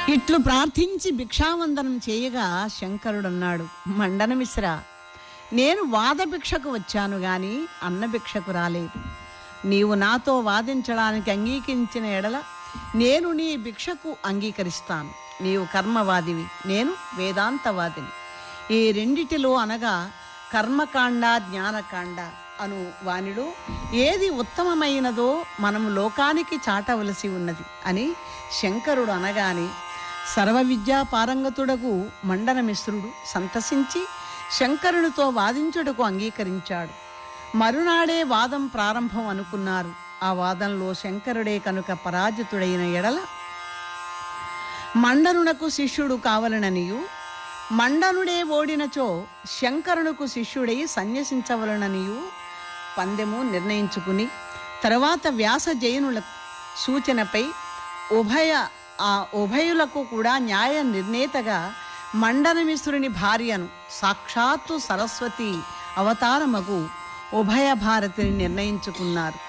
ఇట్లు ప్రార్థించి భిక్షావందనం చేయగా శంకరుడన్నాడు మండన మిశ్ర నేను వాదభిక్షకు వచ్చాను గాని అన్నభిక్షకు రాలేదు నీవు నాతో వాదించడానికి అంగీకరించిన ఎడల నేను నీ భిక్షకు అంగీకరిస్తాను నీవు కర్మవాదివి నేను వేదాంతవాదిని ఈ రెండిటిలో అనగా కర్మకాండ జ్ఞానకాండ అను వానిలో ఏది ఉత్తమమైనదో మనం లోకానికి చాటవలసి ఉన్నది అని శంకరుడు అనగానే సర్వ విద్యా పారంగతుడకు మండన మిశ్రుడు సంతసించి శంకరునితో వాదించుటకు అంగీకరించాడు మరునాడే వాదం ప్రారంభం అనుకున్నారు ఆ వాదంలో శంకరుడే కనుక పరాజితుడైన ఎడల మండనునకు శిష్యుడు కావలననియు మండనుడే ఓడినచో శంకరునకు శిష్యుడై సన్యసించవలననియు పందెము నిర్ణయించుకుని తర్వాత వ్యాస జైనుల సూచనపై ఉభయ ఆ ఉభయులకు కూడా న్యాయ నిర్ణేతగా మండనమిశ్రుని భార్యను సాక్షాత్తు సరస్వతి అవతారమగు ఉభయ భారతిని నిర్ణయించుకున్నారు